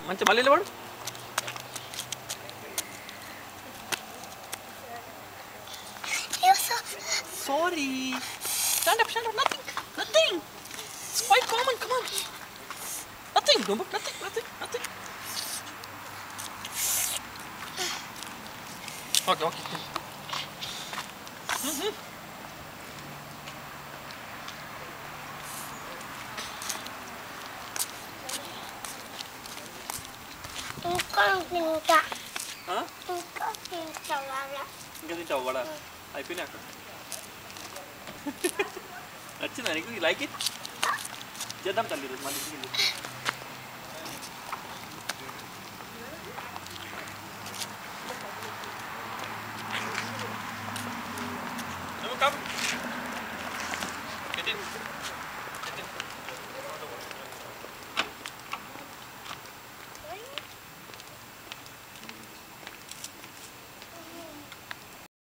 మంచి మళ్ళీ నిలబడు sorry stand up stand up nothing nothing it's quite common come on nothing don't nothing nothing nothing okay okay ఇంకా ఇంకా ఆ? ఇంకా తింటావాలా ఇంకా తింటావు వడ అయిపోయినా అక్కడ నచ్చిందా నీకు లైక్ ఇట్ చేద్దాం తల్లి ఈరోజు మళ్ళీ